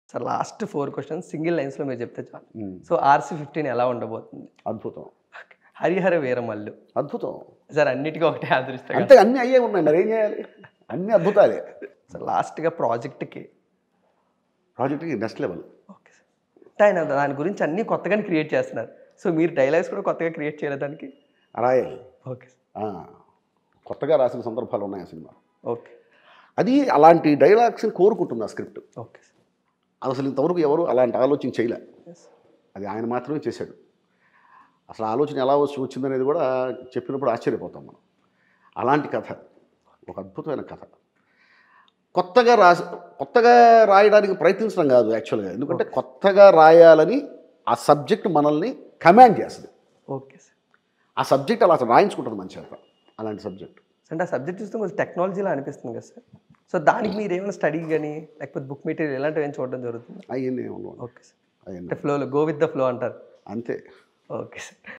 sir last four questions single లైన్స్లో మీరు చెప్తే చాలు ఉమ్, సో ఆర్సీ ఫిఫ్టీన్ ఎలా ఉండబోతుంది అద్భుతం హరిహర వీరమల్లు అద్భుతం సార్ అన్నిటికీ ఒకటే ఆదరిస్తాయి అంతే అన్నీ అయ్యే ఉన్నాయి మరి ఏం చేయాలి అన్ని అద్భుతాలే సార్ లాస్ట్గా ప్రాజెక్ట్కి ప్రాజెక్ట్కి నెక్స్ట్ లెవెల్ ఓకే సార్ అంటే ఆయన దాని గురించి అన్నీ కొత్తగానే క్రియేట్ చేస్తున్నారు సో మీరు డైలాగ్స్ కూడా కొత్తగా క్రియేట్ చేయలేదు దానికి రాయాలి ఓకే సార్ ఆ, కొత్తగా రాసిన సందర్భాలు ఉన్నాయి ఆ సినిమా ఓకే అది అలాంటి డైలాగ్స్ని కోరుకుంటుంది ఆ స్క్రిప్ట్ ఓకే సార్ అసలు ఇంతవరకు ఎవరు అలాంటి ఆలోచన చేయలే ఎస్ అది ఆయన మాత్రమే చేశాడు అసలు ఆలోచన ఎలా వచ్చి వచ్చిందనేది కూడా చెప్పినప్పుడు ఆశ్చర్యపోతాం మనం అలాంటి కథ ఒక అద్భుతమైన కథ కొత్తగా రాసి కొత్తగా రాయడానికి ప్రయత్నించడం కాదు యాక్చువల్గా ఎందుకంటే కొత్తగా రాయాలని ఆ సబ్జెక్ట్ మనల్ని కమాండ్ చేస్తుంది ఓకే సార్ ఆ సబ్జెక్ట్ అలా అసలు రాయించుకుంటుంది మన చేత అలాంటి సబ్జెక్ట్ అంటే ఆ సబ్జెక్ట్ చూస్తే కొంచెం టెక్నాలజీలా అనిపిస్తుంది కదా సార్ సో దానికి మీరు ఏమైనా స్టడీ కానీ లేకపోతే బుక్ మెటీరియల్ ఇలాంటివి ఏమైనా చూడడం జరుగుతుంది అవన్నీ ఉండవు ఓకే సార్ అవన్నీ అంటే ఫ్లోలో గో విత్ ద ఫ్లో అంటారు అంతే ఓకే సార్